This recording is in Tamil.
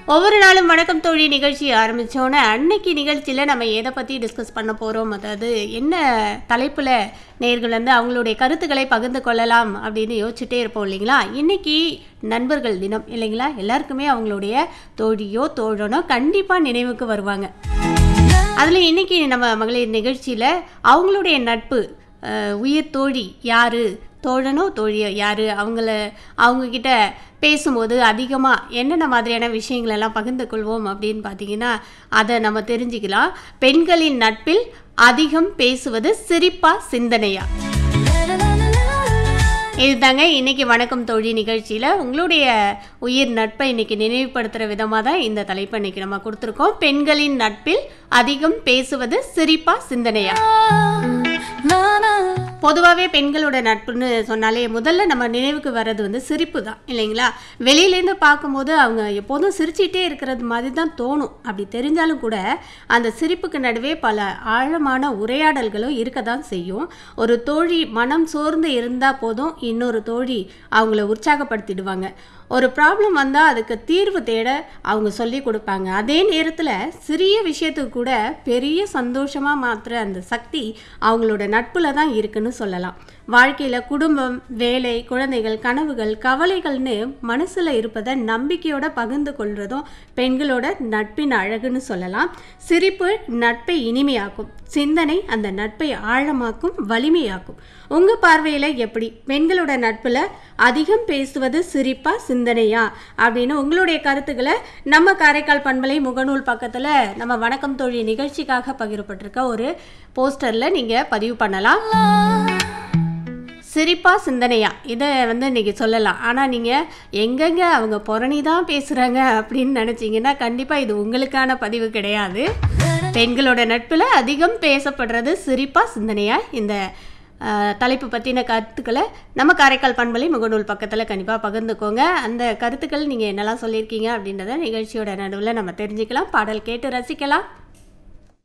ஒவ்வொரு நாளும் வணக்கம் தோழி நிகழ்ச்சி ஆரம்பித்தோன்னே அன்னைக்கு நிகழ்ச்சியில் நம்ம எதை பற்றி டிஸ்கஸ் பண்ண போகிறோம் அதாவது என்ன தலைப்பில் நேர்கள் வந்து அவங்களுடைய கருத்துக்களை பகிர்ந்து கொள்ளலாம் அப்படின்னு யோசிச்சுட்டே இருப்போம் இல்லைங்களா இன்னைக்கு நண்பர்கள் தினம் இல்லைங்களா எல்லாருக்குமே அவங்களுடைய தோழியோ தோழனோ கண்டிப்பாக நினைவுக்கு வருவாங்க அதில் இன்னைக்கு நம்ம மகளிர் நிகழ்ச்சியில் அவங்களுடைய நட்பு அஹ், உயிர் தோழி யாரு தோழனோ தோழியோ யாரு அவங்கள அவங்கக்கிட்ட பேசும்போது அதிகமாக என்னென்ன மாதிரியான விஷயங்கள் எல்லாம் பகிர்ந்து கொள்வோம் அப்படின்னு பார்த்தீங்கன்னா அதை நம்ம தெரிஞ்சுக்கலாம் பெண்களின் நட்பில் அதிகம் பேசுவது சிரிப்பா சிந்தனையா இதுதாங்க இன்னைக்கு வணக்கம் தோழி நிகழ்ச்சியில் உங்களுடைய உயிர் நட்பை இன்னைக்கு நினைவுபடுத்துகிற விதமாக தான் இந்த தலைப்பை இன்னைக்கு நம்ம கொடுத்துருக்கோம் பெண்களின் நட்பில் அதிகம் பேசுவது சிரிப்பா சிந்தனையா பொதுவாகவே பெண்களோட நட்புன்னு சொன்னாலே முதல்ல நம்ம நினைவுக்கு வர்றது வந்து சிரிப்பு தான் இல்லைங்களா வெளியிலேருந்து பார்க்கும்போது அவங்க எப்போதும் சிரிச்சிட்டே இருக்கிறது மாதிரி தான் தோணும் அப்படி தெரிஞ்சாலும் கூட அந்த சிரிப்புக்கு நடுவே பல ஆழமான உரையாடல்களும் இருக்க தான் செய்யும் ஒரு தோழி மனம் சோர்ந்து இருந்தால் போதும் இன்னொரு தோழி அவங்கள உற்சாகப்படுத்திடுவாங்க ஒரு ப்ராப்ளம் வந்தால் அதுக்கு தீர்வு தேட அவங்க சொல்லி கொடுப்பாங்க அதே நேரத்தில் சிறிய விஷயத்துக்கு கூட பெரிய சந்தோஷமாக மாற்றுற அந்த சக்தி அவங்களோட நட்பில் தான் இருக்குன்னு சொல்லலாம் வாழ்க்கையில் குடும்பம் வேலை குழந்தைகள் கனவுகள் கவலைகள்னு மனசில் இருப்பதை நம்பிக்கையோட பகிர்ந்து கொள்றதும் பெண்களோட நட்பின் அழகுன்னு சொல்லலாம் சிரிப்பு நட்பை இனிமையாக்கும் சிந்தனை அந்த நட்பை ஆழமாக்கும் வலிமையாக்கும் உங்கள் பார்வையில் எப்படி பெண்களோட நட்பில் அதிகம் பேசுவது சிரிப்பா சிந்தனையா அப்படின்னு உங்களுடைய கருத்துக்களை நம்ம காரைக்கால் பண்பலை முகநூல் பக்கத்தில் நம்ம வணக்கம் தோழி நிகழ்ச்சிக்காக பகிரப்பட்டிருக்க ஒரு போஸ்டரில் நீங்கள் பதிவு பண்ணலாம் சிரிப்பா சிந்தனையா இதை வந்து இன்னைக்கு சொல்லலாம் ஆனால் நீங்கள் எங்கெங்க அவங்க புறணி தான் பேசுகிறாங்க அப்படின்னு நினச்சிங்கன்னா கண்டிப்பாக இது உங்களுக்கான பதிவு கிடையாது பெண்களோட நட்பில் அதிகம் பேசப்படுறது சிரிப்பா சிந்தனையா இந்த அஹ், தலைப்பு பற்றின கருத்துக்களை நம்ம காரைக்கால் பண்பலை முகநூல் பக்கத்தில் கண்டிப்பாக பகிர்ந்துக்கோங்க அந்த கருத்துக்கள் நீங்கள் என்னெல்லாம் சொல்லியிருக்கீங்க அப்படின்றத நிகழ்ச்சியோட நடுவில் நம்ம தெரிஞ்சுக்கலாம் பாடல் கேட்டு ரசிக்கலாம்